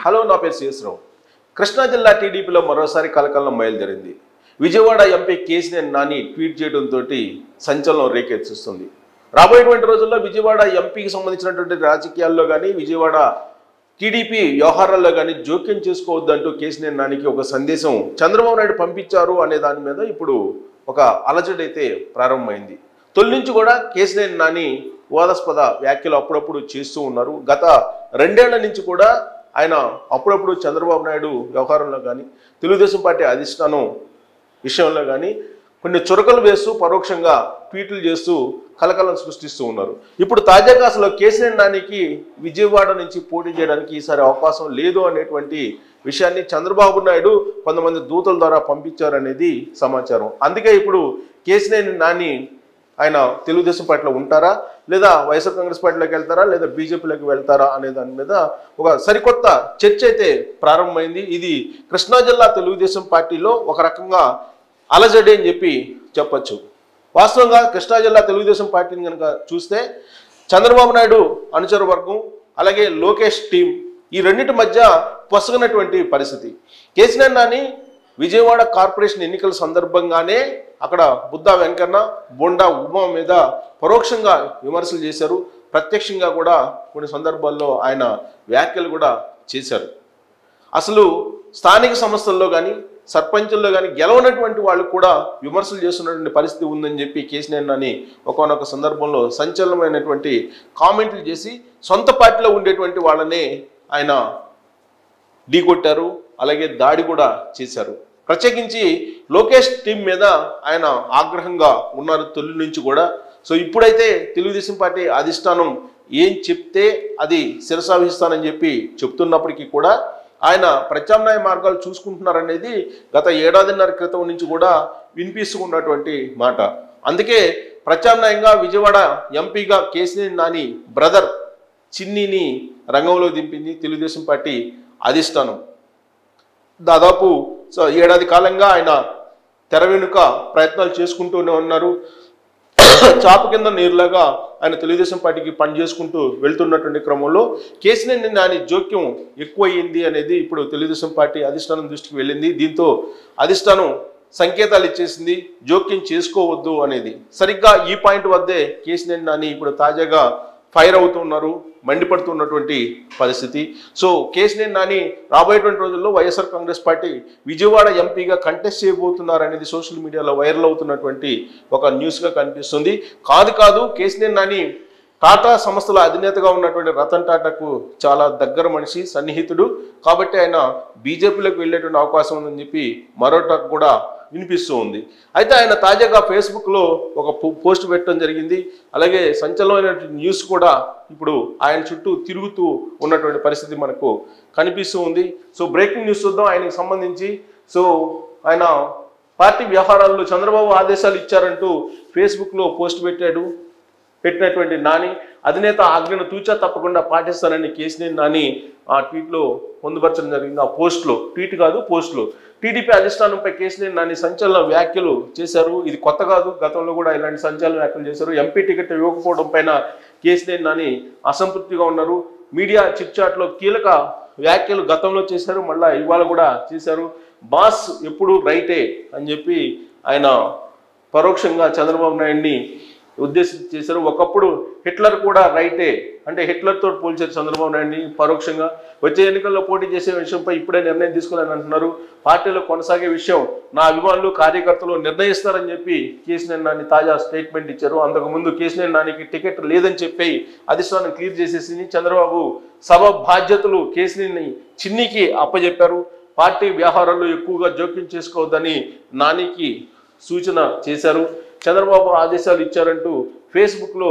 hello నా పేరు CS రావు కృష్ణా జిల్లా టీడీపీలో మరోసారి కలకలం బయలుదేరింది విజయవాడ ఎంపీ కేసీఆర్ నాని ట్వీట్ చేయడంతో సంచలనం రేకెత్తిస్తుంది రాబోయేటువంటి రోజుల్లో విజయవాడ ఎంపీకి సంబంధించినటువంటి రాజకీయాల్లో కానీ విజయవాడ టీడీపీ వ్యవహారాల్లో కానీ జోక్యం చేసుకోవద్దంటూ కేసీఆర్ నానికి ఒక సందేశం చంద్రబాబు నాయుడు పంపించారు అనే దాని మీద ఇప్పుడు ఒక అలజడి అయితే ప్రారంభమైంది తొలి నుంచి కూడా కేసీఆర్ నాని వివాదాస్పద వ్యాఖ్యలు అప్పుడప్పుడు చేస్తూ ఉన్నారు గత రెండేళ్ల నుంచి కూడా ఆయన అప్పుడప్పుడు చంద్రబాబు నాయుడు వ్యవహారంలో కానీ తెలుగుదేశం పార్టీ అధిష్టానం విషయంలో కానీ కొన్ని చురకలు వేస్తూ పరోక్షంగా ట్వీట్లు చేస్తూ కలకలం సృష్టిస్తూ ఉన్నారు ఇప్పుడు తాజాగా అసలు కేసీఆర్ నానికి విజయవాడ నుంచి పోటీ చేయడానికి ఈసారి అవకాశం లేదు అనేటువంటి విషయాన్ని చంద్రబాబు నాయుడు కొంతమంది దూతల ద్వారా పంపించారనేది సమాచారం అందుకే ఇప్పుడు కేసీఆర్ నాని ఆయన తెలుగుదేశం పార్టీలో ఉంటారా లేదా వైఎస్ఆర్ కాంగ్రెస్ పార్టీలోకి వెళ్తారా లేదా బీజేపీలోకి వెళ్తారా అనే దాని మీద ఒక సరికొత్త చర్చ అయితే ప్రారంభమైంది ఇది కృష్ణా జిల్లా తెలుగుదేశం పార్టీలో ఒక రకంగా అలజడి అని చెప్పి చెప్పొచ్చు వాస్తవంగా కృష్ణా జిల్లా తెలుగుదేశం పార్టీని కనుక చూస్తే చంద్రబాబు నాయుడు అనుచర వర్గం అలాగే లోకేష్ టీం ఈ రెండింటి మధ్య పొసగనటువంటి పరిస్థితి కేసీఆర్ నాని విజయవాడ కార్పొరేషన్ ఎన్నికల సందర్భంగానే అక్కడ బుద్ధా వెంకన్న బొండా ఉమా మీద పరోక్షంగా విమర్శలు చేశారు ప్రత్యక్షంగా కూడా కొన్ని సందర్భాల్లో ఆయన వ్యాఖ్యలు కూడా చేశారు అసలు స్థానిక సంస్థల్లో కానీ సర్పంచుల్లో కానీ గెలవనటువంటి వాళ్ళు కూడా విమర్శలు చేస్తున్నటువంటి పరిస్థితి ఉందని చెప్పి కేసీఆర్ నాని ఒకనొక సందర్భంలో సంచలనమైనటువంటి కామెంట్లు చేసి సొంత పార్టీలో ఉండేటువంటి వాళ్ళనే ఆయన ఢీకొట్టారు అలాగే దాడి కూడా చేశారు ప్రత్యేకించి లోకేష్ టీం మీద ఆయన ఆగ్రహంగా ఉన్నారు తొలి నుంచి కూడా సో ఇప్పుడైతే తెలుగుదేశం పార్టీ అధిష్టానం ఏం చెప్తే అది శిరసావహిస్తానని చెప్పి చెప్తున్నప్పటికీ కూడా ఆయన ప్రత్యామ్నాయ మార్గాలు చూసుకుంటున్నారనేది గత ఏడాదిన్నర క్రితం నుంచి కూడా వినిపిస్తున్నటువంటి మాట అందుకే ప్రత్యామ్నాయంగా విజయవాడ ఎంపీగా కేసీఆర్ నాని బ్రదర్ చిన్నిని రంగంలో దింపింది తెలుగుదేశం పార్టీ అధిష్టానం దాదాపు సో ఏడాది కాలంగా ఆయన తెర వెనుక ప్రయత్నాలు చేసుకుంటూనే ఉన్నారు చాప కింద నీరులాగా ఆయన తెలుగుదేశం పార్టీకి పని చేసుకుంటూ వెళ్తున్నటువంటి క్రమంలో కేసీఆర్ నాని జోక్యం ఎక్కువయ్యింది అనేది ఇప్పుడు తెలుగుదేశం పార్టీ అధిష్టానం దృష్టికి వెళ్ళింది దీంతో అధిష్టానం సంకేతాలు ఇచ్చేసింది జోక్యం చేసుకోవద్దు అనేది సరిగ్గా ఈ పాయింట్ వద్దే కేసీఆర్ నాని ఇప్పుడు తాజాగా ఫైర్ అవుతున్నారు మండిపడుతున్నటువంటి పరిస్థితి సో కేసీఆర్ నాని రాబోయేటువంటి రోజుల్లో వైఎస్ఆర్ కాంగ్రెస్ పార్టీ విజయవాడ ఎంపీగా కంటెస్ట్ చేయబోతున్నారు అనేది సోషల్ మీడియాలో వైరల్ అవుతున్నటువంటి ఒక న్యూస్గా కనిపిస్తుంది కాదు కాదు కేసీఆర్ నాని టాటా సంస్థల అధినేతగా ఉన్నటువంటి రతన్ టాటాకు చాలా దగ్గర మనిషి సన్నిహితుడు కాబట్టి ఆయన బీజేపీలోకి వెళ్ళేటువంటి అవకాశం ఉందని చెప్పి మరో టాక్ కూడా వినిపిస్తూ ఉంది అయితే ఆయన తాజాగా ఫేస్బుక్లో ఒక పో- పోస్ట్ పెట్టడం జరిగింది అలాగే సంచలనమైనటువంటి న్యూస్ కూడా ఇప్పుడు ఆయన చుట్టూ తిరుగుతూ ఉన్నటువంటి పరిస్థితి మనకు కనిపిస్తూ ఉంది సో బ్రేకింగ్ న్యూస్ చూద్దాం ఆయనకు సంబంధించి సో ఆయన పార్టీ వ్యవహారాల్లో చంద్రబాబు ఆదేశాలు ఇచ్చారంటూ ఫేస్బుక్లో పోస్ట్ పెట్టాడు పెట్టినటువంటి నాని అధినేత ఆజ్ఞను తూచా తప్పకుండా పాటిస్తానని కేసీఆర్ నాని ఆ ట్వీట్లో పొందుపరచడం జరిగింది ఆ పోస్ట్లో ట్వీట్ కాదు పోస్ట్లో టీడీపీ అధిష్టానంపై కేసీఆర్ నాని సంచలన వ్యాఖ్యలు చేశారు ఇది కొత్త కాదు గతంలో కూడా ఇలాంటి సంచలన వ్యాఖ్యలు చేశారు ఎంపీ టికెట్ ఇవ్వకపోవడం పైన కేసీఆర్ నాని అసంతృప్తిగా ఉన్నారు మీడియా చిట్ చాట్లో కీలక వ్యాఖ్యలు గతంలో చేశారు మళ్ళా ఇవాళ కూడా చేశారు బాస్ ఎప్పుడు రైటే అని చెప్పి ఆయన పరోక్షంగా చంద్రబాబు నాయుడిని ఉద్దేశించి చేశారు ఒకప్పుడు హిట్లర్ కూడా రైటే అంటే హిట్లర్తో పోల్చారు చంద్రబాబు నాయుడిని పరోక్షంగా వచ్చే ఎన్నికల్లో పోటీ చేసే విషయంపై ఇప్పుడే నిర్ణయం తీసుకోవాలని అంటున్నారు పార్టీలో కొనసాగే విషయం నా అభిమానులు కార్యకర్తలు నిర్ణయిస్తారని చెప్పి కేసీఆర్ నాని తాజా స్టేట్మెంట్ ఇచ్చారు అంతకుముందు కేసీఆర్ నానికి టికెట్ లేదని చెప్పి అధిష్టానం క్లియర్ చేసేసింది చంద్రబాబు సభ బాధ్యతలు కేసీఆర్ని చిన్నికి అప్పజెప్పారు పార్టీ వ్యవహారాల్లో ఎక్కువగా జోక్యం చేసుకోవద్దని నానికి సూచన చేశారు చంద్రబాబు ఆదేశాలు ఇచ్చారంటూ ఫేస్బుక్లో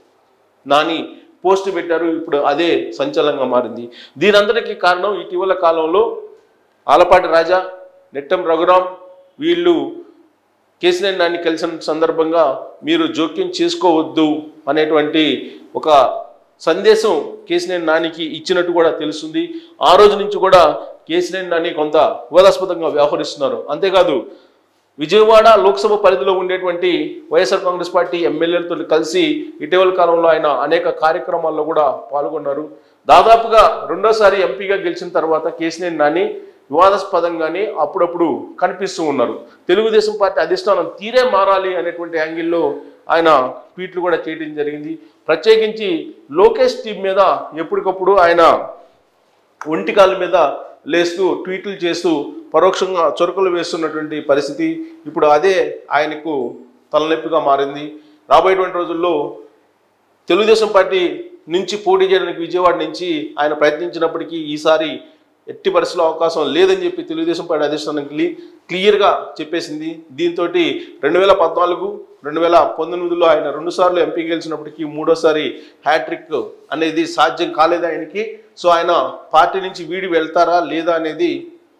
నాని పోస్ట్ పెట్టారు ఇప్పుడు అదే సంచలనంగా మారింది దీనంతటికీ కారణం ఇటీవల కాలంలో ఆలపాటి రాజా నెట్టం రఘురాం వీళ్ళు కేసీఆర్ నాని కలిసిన సందర్భంగా మీరు జోక్యం చేసుకోవద్దు అనేటువంటి ఒక సందేశం కేసీఆర్ నానికి ఇచ్చినట్టు కూడా తెలుస్తుంది ఆ రోజు నుంచి కూడా కేసీఆర్ నాని కొంత వివాదాస్పదంగా వ్యవహరిస్తున్నారు అంతేకాదు విజయవాడ లోక్సభ పరిధిలో ఉండేటువంటి వైఎస్ఆర్ కాంగ్రెస్ పార్టీ ఎమ్మెల్యేలతో కలిసి ఇటీవల కాలంలో ఆయన అనేక కార్యక్రమాల్లో కూడా పాల్గొన్నారు దాదాపుగా రెండోసారి ఎంపీగా గెలిచిన తర్వాత కేసినేని నాని వివాదాస్పదంగానే అప్పుడప్పుడు కనిపిస్తూ ఉన్నారు తెలుగుదేశం పార్టీ అధిష్టానం తీరే మారాలి అనేటువంటి యాంగిల్లో ఆయన ట్వీట్లు కూడా చేయడం జరిగింది ప్రత్యేకించి లోకేష్ టీం మీద ఎప్పటికప్పుడు ఆయన ఒంటికాల మీద లేస్తూ ట్వీట్లు చేస్తూ పరోక్షంగా చొరకలు వేస్తున్నటువంటి పరిస్థితి ఇప్పుడు అదే ఆయనకు తలనొప్పిగా మారింది రాబోయేటువంటి రోజుల్లో తెలుగుదేశం పార్టీ నుంచి పోటీ చేయడానికి విజయవాడ నుంచి ఆయన ప్రయత్నించినప్పటికీ ఈసారి ఎట్టి పరిస్థితుల్లో అవకాశం లేదని చెప్పి తెలుగుదేశం పార్టీ అధిష్టానం క్లీ క్లియర్గా చెప్పేసింది దీంతో రెండు వేల పద్నాలుగు రెండు వేల పంతొమ్మిదిలో ఆయన రెండుసార్లు ఎంపీ గెలిచినప్పటికీ మూడోసారి హ్యాట్రిక్ అనేది సాధ్యం కాలేదు ఆయనకి సో ఆయన పార్టీ నుంచి వీడి వెళ్తారా లేదా అనేది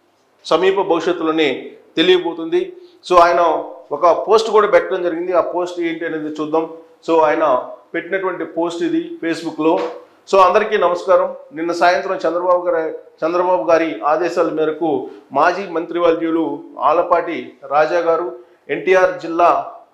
సమీప భవిష్యత్తులోనే తెలియబోతుంది సో ఆయన ఒక పోస్ట్ కూడా పెట్టడం జరిగింది ఆ పోస్ట్ ఏంటి అనేది చూద్దాం సో ఆయన పెట్టినటువంటి పోస్ట్ ఇది ఫేస్బుక్లో సో అందరికీ నమస్కారం నిన్న సాయంత్రం చంద్రబాబు గారి చంద్రబాబు గారి ఆదేశాల మేరకు మాజీ మంత్రివర్యులు ఆలపాటి రాజా గారు ఎన్టీఆర్ జిల్లా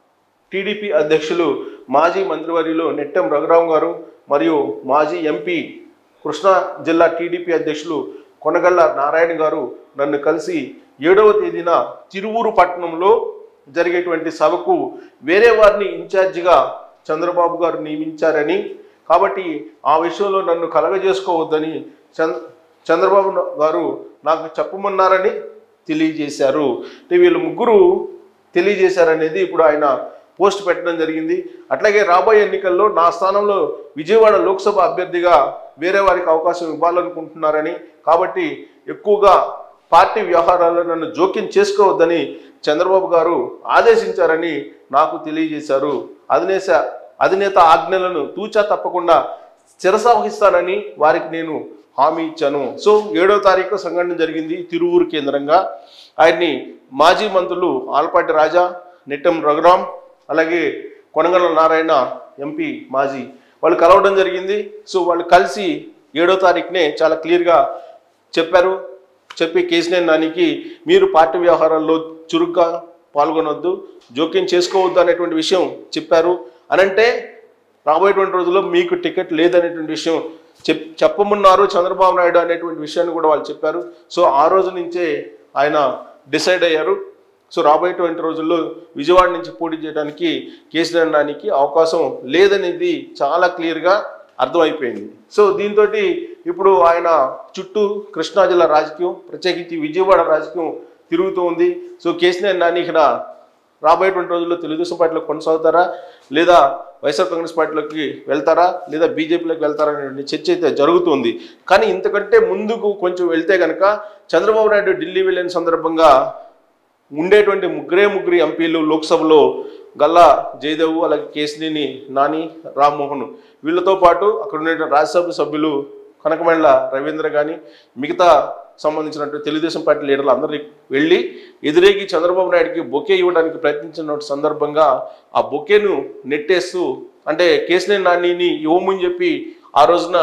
టీడీపీ అధ్యక్షులు మాజీ మంత్రివర్యులు నెట్టెం రఘురాం గారు మరియు మాజీ ఎంపీ కృష్ణా జిల్లా టీడీపీ అధ్యక్షులు కొనగళ్ళ నారాయణ గారు నన్ను కలిసి ఏడవ తేదీన తిరువూరు పట్టణంలో జరిగేటువంటి సభకు వేరే వారిని ఇన్ఛార్జిగా చంద్రబాబు గారు నియమించారని కాబట్టి ఆ విషయంలో నన్ను కలగజేసుకోవద్దని చంద్ర చంద్రబాబు గారు నాకు చెప్పమన్నారని తెలియజేశారు అంటే వీళ్ళు ముగ్గురు తెలియజేశారనేది ఇప్పుడు ఆయన పోస్ట్ పెట్టడం జరిగింది అట్లాగే రాబోయే ఎన్నికల్లో నా స్థానంలో విజయవాడ లోక్సభ అభ్యర్థిగా వేరే వారికి అవకాశం ఇవ్వాలనుకుంటున్నారని కాబట్టి ఎక్కువగా పార్టీ వ్యవహారాల్లో నన్ను జోక్యం చేసుకోవద్దని చంద్రబాబు గారు ఆదేశించారని నాకు తెలియజేశారు అధినేత అధినేత ఆజ్ఞలను తూచా తప్పకుండా శిరసావహిస్తానని వారికి నేను హామీ ఇచ్చాను సో ఏడో తారీఖు సంఘటన జరిగింది తిరువూరు కేంద్రంగా ఆయన్ని మాజీ మంత్రులు ఆల్పాటి రాజా నిట్టం రఘురాం అలాగే కొనగల నారాయణ ఎంపీ మాజీ వాళ్ళు కలవడం జరిగింది సో వాళ్ళు కలిసి ఏడో తారీఖునే చాలా క్లియర్గా చెప్పారు చెప్పి కేసీఆర్ నానికి మీరు పార్టీ వ్యవహారాల్లో చురుగ్గా పాల్గొనొద్దు జోక్యం చేసుకోవద్దు అనేటువంటి విషయం చెప్పారు అనంటే రాబోయేటువంటి రోజుల్లో మీకు టికెట్ లేదనేటువంటి విషయం చెప్ చెప్పమన్నారు చంద్రబాబు నాయుడు అనేటువంటి విషయాన్ని కూడా వాళ్ళు చెప్పారు సో ఆ రోజు నుంచే ఆయన డిసైడ్ అయ్యారు సో రాబోయేటువంటి రోజుల్లో విజయవాడ నుంచి పోటీ చేయడానికి కేసీఆర్ నానికి అవకాశం లేదనేది చాలా క్లియర్గా అర్థమైపోయింది సో దీంతో ఇప్పుడు ఆయన చుట్టూ కృష్ణా జిల్లా రాజకీయం ప్రత్యేకించి విజయవాడ రాజకీయం తిరుగుతూ ఉంది సో కేసీఆర్ నాని ఇక్కడ రాబోయేటువంటి రోజుల్లో తెలుగుదేశం పార్టీలో కొనసాగుతారా లేదా వైఎస్ఆర్ కాంగ్రెస్ పార్టీలోకి వెళ్తారా లేదా బీజేపీలోకి వెళ్తారా అనే చర్చ అయితే జరుగుతుంది కానీ ఇంతకంటే ముందుకు కొంచెం వెళ్తే కనుక చంద్రబాబు నాయుడు ఢిల్లీ వెళ్ళిన సందర్భంగా ఉండేటువంటి ముగ్గురే ముగ్గురు ఎంపీలు లోక్సభలో గల్లా జయదేవ్ అలాగే కేసినేని నాని రామ్మోహన్ వీళ్ళతో పాటు అక్కడ ఉండే రాజ్యసభ సభ్యులు కనకమండల రవీంద్ర కానీ మిగతా సంబంధించినటువంటి తెలుగుదేశం పార్టీ లీడర్లు అందరినీ వెళ్ళి ఎదురేగి చంద్రబాబు నాయుడికి బొకే ఇవ్వడానికి ప్రయత్నించిన సందర్భంగా ఆ బొకేను నెట్టేస్తూ అంటే కేసినేని నానిని ఇవ్వమని చెప్పి ఆ రోజున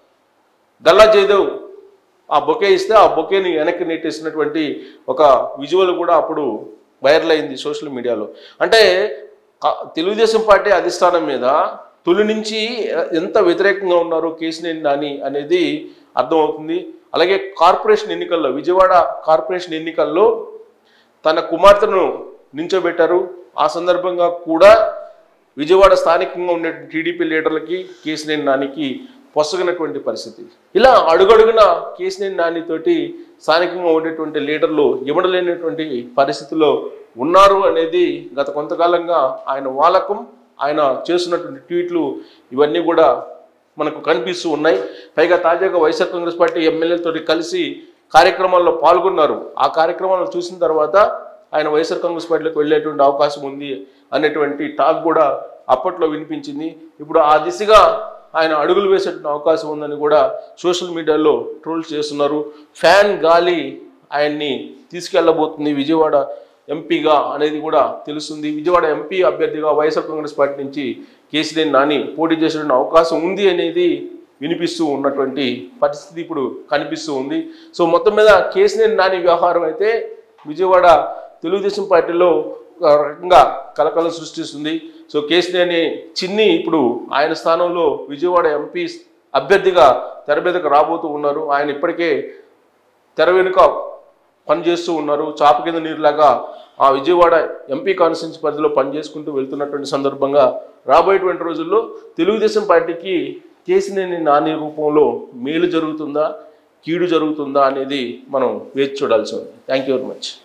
గల్లా జయదేవ్ ఆ బొకే ఇస్తే ఆ బొకేని వెనక్కి నెట్టేసినటువంటి ఒక విజువల్ కూడా అప్పుడు వైరల్ అయింది సోషల్ మీడియాలో అంటే కా- తెలుగుదేశం పార్టీ అధిష్టానం మీద తొలి నుంచి ఎంత వ్యతిరేకంగా ఉన్నారు కేసినేని నాని అనేది అర్థమవుతుంది అలాగే కార్పొరేషన్ ఎన్నికల్లో విజయవాడ కార్పొరేషన్ ఎన్నికల్లో తన కుమార్తెను నించోబెట్టారు ఆ సందర్భంగా కూడా విజయవాడ స్థానికంగా ఉండే టీడీపీ లీడర్లకి కేసినేని నానికి పొసగినటువంటి పరిస్థితి ఇలా అడుగడుగున కేసినేని నానితోటి స్థానికంగా ఉండేటువంటి లీడర్లు ఇవ్వడలేనటువంటి పరిస్థితిలో ఉన్నారు అనేది గత కొంతకాలంగా ఆయన వాలకం ఆయన చేస్తున్నటువంటి ట్వీట్లు ఇవన్నీ కూడా మనకు కనిపిస్తూ ఉన్నాయి పైగా తాజాగా వైఎస్ఆర్ కాంగ్రెస్ పార్టీ ఎమ్మెల్యేలతో కలిసి కార్యక్రమాల్లో పాల్గొన్నారు ఆ కార్యక్రమాలను చూసిన తర్వాత ఆయన వైఎస్ఆర్ కాంగ్రెస్ పార్టీలోకి వెళ్ళేటువంటి అవకాశం ఉంది అనేటువంటి టాక్ కూడా అప్పట్లో వినిపించింది ఇప్పుడు ఆ దిశగా ఆయన అడుగులు వేసేటువంటి అవకాశం ఉందని కూడా సోషల్ మీడియాలో ట్రోల్స్ చేస్తున్నారు ఫ్యాన్ గాలి ఆయన్ని తీసుకెళ్లబోతుంది విజయవాడ ఎంపీగా అనేది కూడా తెలుస్తుంది విజయవాడ ఎంపీ అభ్యర్థిగా వైఎస్ఆర్ కాంగ్రెస్ పార్టీ నుంచి కేసీఆర్ నాని పోటీ చేసేటువంటి అవకాశం ఉంది అనేది వినిపిస్తూ ఉన్నటువంటి పరిస్థితి ఇప్పుడు కనిపిస్తూ ఉంది సో మొత్తం మీద కేసీఆర్ నాని వ్యవహారం అయితే విజయవాడ తెలుగుదేశం పార్టీలో ఒక రకంగా కలకలం సృష్టిస్తుంది సో కేసినేని చిన్ని ఇప్పుడు ఆయన స్థానంలో విజయవాడ ఎంపీ అభ్యర్థిగా తెర మీదకు రాబోతూ ఉన్నారు ఆయన ఇప్పటికే తెర వెనుక పనిచేస్తూ ఉన్నారు చాప కింద నీరులాగా ఆ విజయవాడ ఎంపీ కాన్స్టిట్యూన్సీ పరిధిలో పనిచేసుకుంటూ వెళ్తున్నటువంటి సందర్భంగా రాబోయేటువంటి రోజుల్లో తెలుగుదేశం పార్టీకి కేసినేని నాని రూపంలో మేలు జరుగుతుందా కీడు జరుగుతుందా అనేది మనం వేచి చూడాల్సి ఉంది థ్యాంక్ యూ వెరీ మచ్